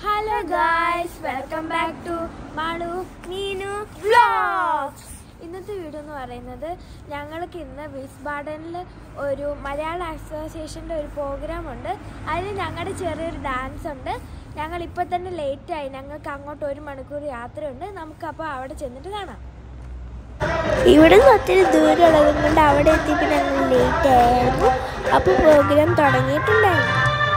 Hello guys welcome back to Manu Meenu vlogs ഇന്നത്തെ video എന്ന് പറയുന്നത് ഞങ്ങൾക്ക് ഇന്ന് വിസ് ബാർഡനിൽ ഒരു മലയാള അസോസിയേഷൻ്റെ ഒരു പ്രോഗ്രാം ഉണ്ട് അതിന് ഞങ്ങളുടെ ചെറിയൊരു ഡാൻസ് ഉണ്ട് ഞങ്ങൾ ഇപ്പോൾ തന്നെ ലേറ്റായി ഞങ്ങൾക്ക് അങ്ങോട്ട് ഒരു മണിക്കൂർ യാത്രയുണ്ട് നമുക്ക് അപ്പോൾ അവിടെ ചെന്നിട്ട് കാണാം ഇവിടെ നിന്ന് ഒത്തിരി ദൂരമുള്ളത് കൊണ്ട് അവിടെ എത്തിയപ്പോൾ ഞങ്ങൾ ലേറ്റ് ആയിരുന്നു അപ്പോൾ പ്രോഗ്രാം തുടങ്ങിയിട്ടുണ്ടായിരുന്നു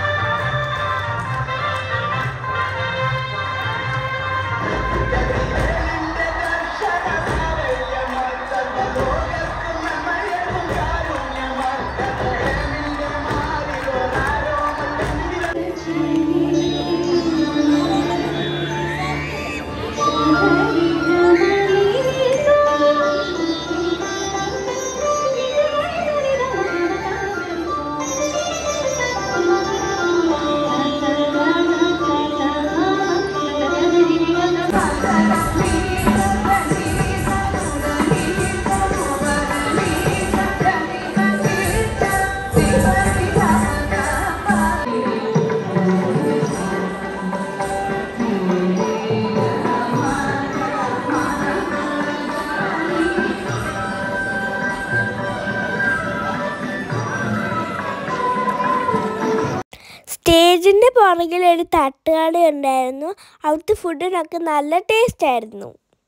സ്റ്റേജിൻ്റെ പുറകിൽ ഒരു തട്ടുകട ഉണ്ടായിരുന്നു അവിടുത്തെ ഫുഡിനൊക്കെ നല്ല ടേസ്റ്റ് ആയിരുന്നു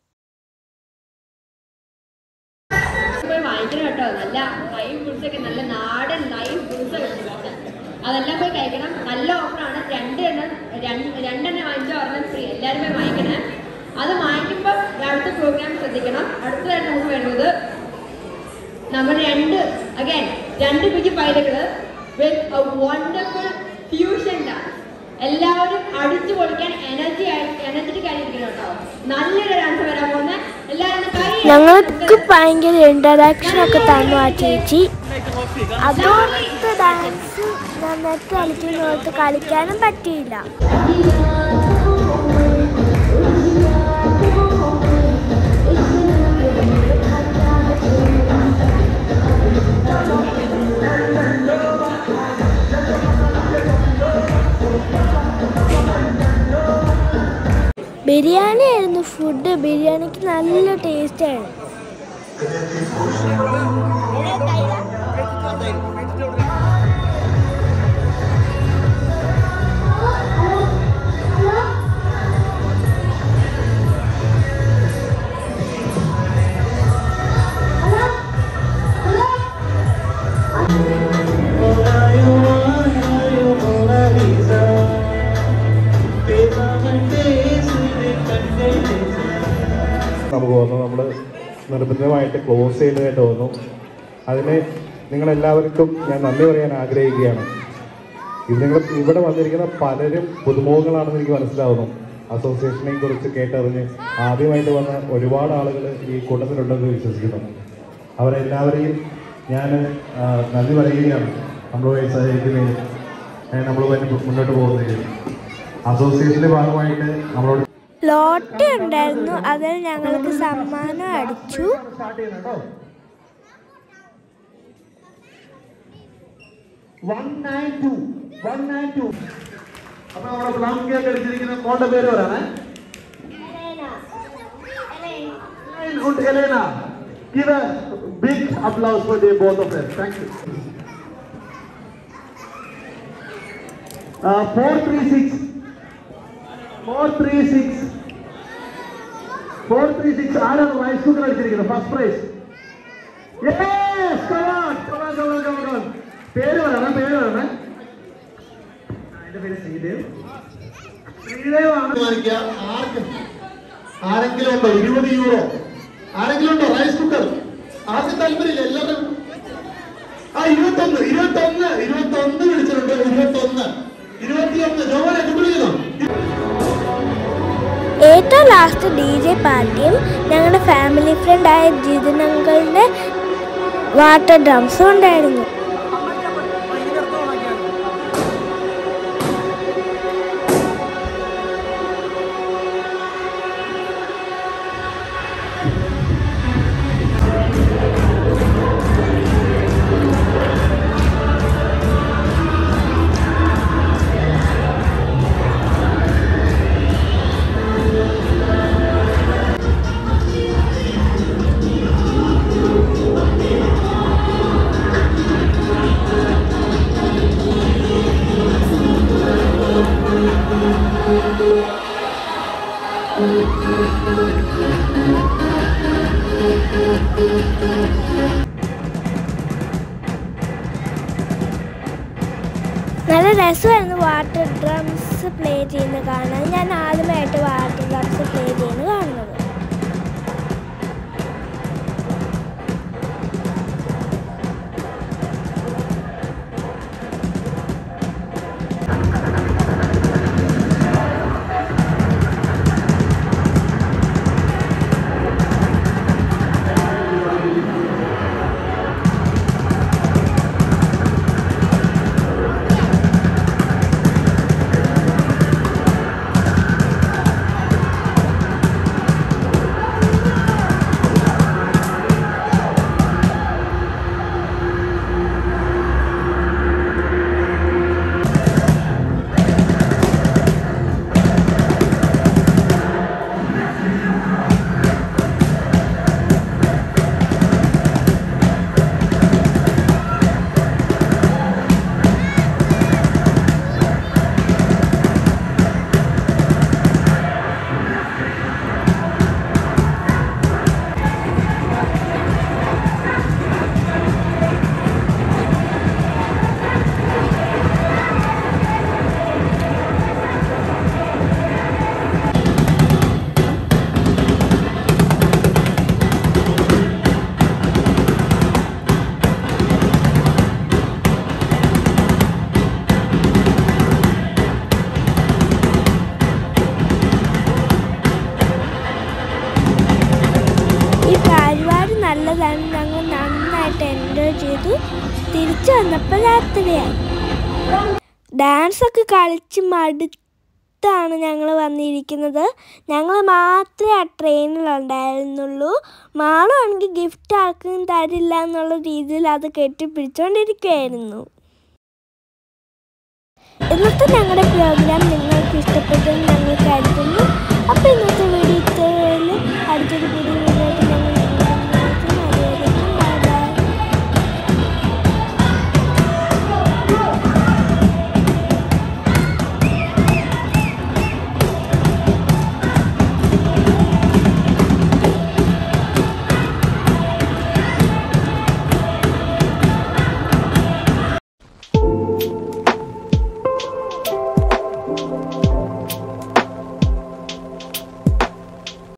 പോയി വാങ്ങിക്കണം കേട്ടോ നല്ല ലൈവ് ഫുഡ്സ് ഒക്കെ നല്ല നാടൻ ലൈവ് ഫുഡ്സ് ഒക്കെ അതെല്ലാം പോയി കഴിക്കണം നല്ല ഓഫറാണ് രണ്ട് എണ്ണം രണ്ട് രണ്ടെണ്ണം വാങ്ങിച്ചാൽ ഒരെണ്ണം ഫ്രീ എല്ലാവരും പോയി വാങ്ങിക്കണം അത് വാങ്ങിക്കുമ്പോൾ അടുത്ത പ്രോഗ്രാം ശ്രദ്ധിക്കണം അടുത്തതായിട്ട് നമുക്ക് വേണ്ടത് നമ്മൾ രണ്ട് അഗൈൻ രണ്ട് കുഞ്ഞു പൈലകള് with a wonderful fusion dance എല്ലാവരും അടിച്ചു പൊളിക്കാൻ എനർജി എനർജറ്റിക് ആയിരിക്കണം കേട്ടോ നല്ലൊരു ഡാൻസ് വരാൻ പോകുന്ന എല്ലാവരും ഒന്ന് കൈ ഞങ്ങൾക്ക് ഭയങ്കര ഇൻട്രഡക്ഷൻ ഒക്കെ തന്നു ആ ചേച്ചി അതോടത്ത് ഡാൻസ് നന്നായിട്ട് കളിക്കുന്നോർത്ത് കളിക്കാനും പറ്റിയില്ല ബിരിയാണി ആയിരുന്നു ഫുഡ് ബിരിയാണിക്ക് നല്ല ടേസ്റ്റ് ആയിരുന്നു നമുക്ക് തോന്നുന്നു നമ്മൾ നിർബന്ധമായിട്ട് ക്ലോസ് ചെയ്തതായിട്ട് തോന്നുന്നു അതിന് നിങ്ങളെല്ലാവർക്കും ഞാൻ നന്ദി പറയാൻ ആഗ്രഹിക്കുകയാണ് ഇത് നിങ്ങൾ ഇവിടെ വന്നിരിക്കുന്ന പലരും പുതുമുഖങ്ങളാണെന്ന് എനിക്ക് മനസ്സിലാവുന്നു അസോസിയേഷനെ കുറിച്ച് കേട്ടറിഞ്ഞ് ആദ്യമായിട്ട് വന്ന ഒരുപാട് ആളുകൾ ഈ കൂട്ടത്തിലുണ്ടെന്ന് വിശ്വസിക്കുന്നു അവരെല്ലാവരെയും ഞാൻ ആ, നന്ദി പറയുകയാണ് നമ്മളുമായി സഹകരിക്കുന്നതിന് നമ്മൾ മുന്നോട്ട് പോകുന്നതിന് അസോസിയേഷൻ്റെ ഭാഗമായിട്ട് നമ്മളോട് ലോട്ടറി ഉണ്ടായിരുന്നു അതിൽ ഞങ്ങൾക്ക് സമ്മാനം അടിച്ചു സ്റ്റാർട്ട് ചെയ്യണം കേട്ടോ one nine two one nine two അപ്പൊ നമ്മുടെ പ്ലാൻ കേക്ക് അടിച്ചിരിക്കുന്ന മോളുടെ പേര് പറയണേ Good, Elena. Give a big applause for the both of them. Thank you. Uh, 436. 436. 436. ആരാണ് റൈസ് കുക്കർ അടിച്ചിരിക്കുന്നത് first prize yes come on come on come on come on come on പേര് പറയണം പേര് പറയണേ എന്റെ പേര് ശ്രീദേവ് ശ്രീദേവ് ആണ് തീരുമാനിക്കുക ആർക്കും ആരെങ്കിലും ഉണ്ടോ ഇരുപത് യൂറോ ആരെങ്കിലും ഉണ്ടോ റൈസ് കുക്കർ ആർക്കും താല്പര്യമില്ല എല്ലാവരും ആ ഇരുപത്തൊന്ന് ഇരുപത്തൊന്ന് ഇരുപത്തൊന്ന് വിളിച്ചിട്ടുണ്ട് ഇരുപത്തൊന്ന് ഇരുപത്തിയൊന്ന് ജോമനെ കുട്ടികളോ ഏറ്റവും ലാസ്റ്റ് ഡി ജെ പാർട്ടിയും ഞങ്ങളുടെ ഫാമിലി ഫ്രണ്ടായ ജിതിൻ അങ്കിളിന്റെ വാട്ടർ ഡ്രംസും ഉണ്ടായിരുന്നു നല്ല രസമായിരുന്നു വാട്ടർ ഡ്രംസ് പ്ലേ ചെയ്യുന്നത് കാണാൻ ഞാൻ ആദ്യമായിട്ട് വാട്ടർ ഡ്രംസ് പ്ലേ ചെയ്യുന്നത് കാണുന്നത് ഈ പരിപാടി നല്ലതാണ് ഞങ്ങൾ നന്നായിട്ട് എൻജോയ് ചെയ്തു തിരിച്ചു വന്നപ്പോൾ രാത്രിയായി ഡാൻസ് ഒക്കെ കളിച്ച് മടുത്താണ് ഞങ്ങൾ വന്നിരിക്കുന്നത് ഞങ്ങൾ മാത്രമേ ആ ട്രെയിനിൽ ഉണ്ടായിരുന്നുള്ളൂ മാളുവാണെങ്കിൽ ഗിഫ്റ്റ് ആർക്കും തരില്ല എന്നുള്ള രീതിയിൽ അത് കെട്ടിപ്പിടിച്ചുകൊണ്ടിരിക്കുകയായിരുന്നു ഇന്നത്തെ ഞങ്ങളുടെ പ്രോഗ്രാം നിങ്ങൾക്ക് ഇഷ്ടം